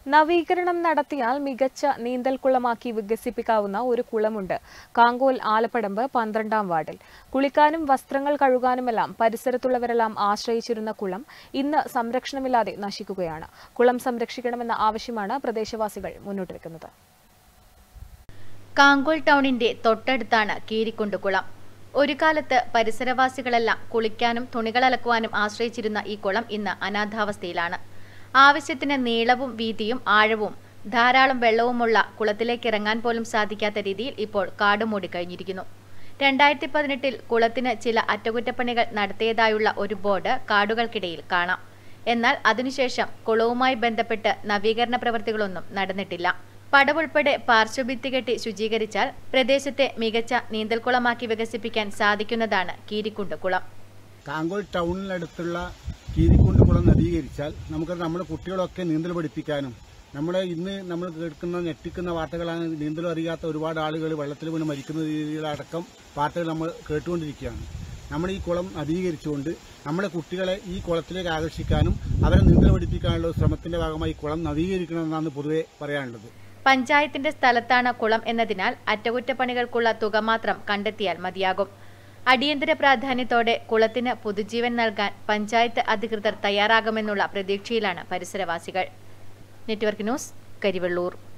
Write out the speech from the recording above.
നവീകരണം നടത്തിയാൽ മികച്ച നീന്തൽക്കുളമാക്കി വികസിപ്പിക്കാവുന്ന ഒരു കുളമുണ്ട് കാങ്കോൽ ആലപ്പടമ്പ് പന്ത്രണ്ടാം വാർഡിൽ കുളിക്കാനും വസ്ത്രങ്ങൾ കഴുകാനുമെല്ലാം പരിസരത്തുള്ളവരെല്ലാം ആശ്രയിച്ചിരുന്ന കുളം ഇന്ന് സംരക്ഷണമില്ലാതെ നശിക്കുകയാണ് കുളം സംരക്ഷിക്കണമെന്ന ആവശ്യമാണ് പ്രദേശവാസികൾ മുന്നോട്ട് വെക്കുന്നത് കാങ്കോൾ ടൗണിന്റെ തൊട്ടടുത്താണ് കീരിക്കുണ്ട് കുളം ഒരു കാലത്ത് പരിസരവാസികളെല്ലാം കുളിക്കാനും തുണികൾ അലക്കുവാനും ആശ്രയിച്ചിരുന്ന ഈ കുളം ഇന്ന് അനാഥാവസ്ഥയിലാണ് ആവശ്യത്തിന് നീളവും വീതിയും ആഴവും ധാരാളം വെള്ളവുമുള്ള കുളത്തിലേക്ക് ഇറങ്ങാൻ പോലും സാധിക്കാത്ത രീതിയിൽ ഇപ്പോൾ കാട് മൂടിക്കഴിഞ്ഞിരിക്കുന്നു രണ്ടായിരത്തി പതിനെട്ടിൽ കുളത്തിന് ചില അറ്റകുറ്റപ്പണികൾ നടത്തിയതായുള്ള ഒരു ബോർഡ് കാടുകൾക്കിടയിൽ കാണാം എന്നാൽ അതിനുശേഷം കുളവുമായി ബന്ധപ്പെട്ട് നവീകരണ പ്രവൃത്തികളൊന്നും നടന്നിട്ടില്ല പടവുൾപ്പെടെ പാർശ്വഭിത്തി കെട്ടി ശുചീകരിച്ചാൽ പ്രദേശത്തെ മികച്ച നീന്തൽക്കുളമാക്കി വികസിപ്പിക്കാൻ സാധിക്കുന്നതാണ് കീരിക്കുണ്ട് കുളം കാങ്കോൾ ടൗണിനടുത്തുള്ള കീരിക്കുണ്ട് കുളം നവീകരിച്ചാൽ നമുക്ക് നമ്മുടെ കുട്ടികളൊക്കെ നീന്തൽ പഠിപ്പിക്കാനും നമ്മുടെ ഇന്ന് നമ്മൾ കേൾക്കുന്ന ഞെട്ടിക്കുന്ന വാർത്തകളാണ് നീന്തൽ അറിയാത്ത ഒരുപാട് ആളുകൾ വെള്ളത്തിൽ വീണ് മരിക്കുന്ന രീതിയിലടക്കം വാർത്തകൾ നമ്മൾ കേട്ടുകൊണ്ടിരിക്കുകയാണ് നമ്മൾ ഈ കുളം നവീകരിച്ചുകൊണ്ട് നമ്മുടെ കുട്ടികളെ ഈ കുളത്തിലേക്ക് ആകർഷിക്കാനും അവരെ നീന്തൽ പഠിപ്പിക്കാനുള്ള ഒരു ശ്രമത്തിന്റെ ഭാഗമായി ഈ കുളം നവീകരിക്കണമെന്നാണ് പൊതുവെ പറയാനുള്ളത് പഞ്ചായത്തിന്റെ സ്ഥലത്താണ് കുളം എന്നതിനാൽ അറ്റകുറ്റപ്പണികൾക്കുള്ള തുക മാത്രം കണ്ടെത്തിയാൽ മതിയാകും അടിയന്തര പ്രാധാന്യത്തോടെ കുളത്തിന് പുതുജീവൻ നൽകാൻ പഞ്ചായത്ത് അധികൃതർ തയ്യാറാകുമെന്നുള്ള പ്രതീക്ഷയിലാണ് പരിസരവാസികൾ നെറ്റ്വർക്ക് ന്യൂസ് കരിവെള്ളൂർ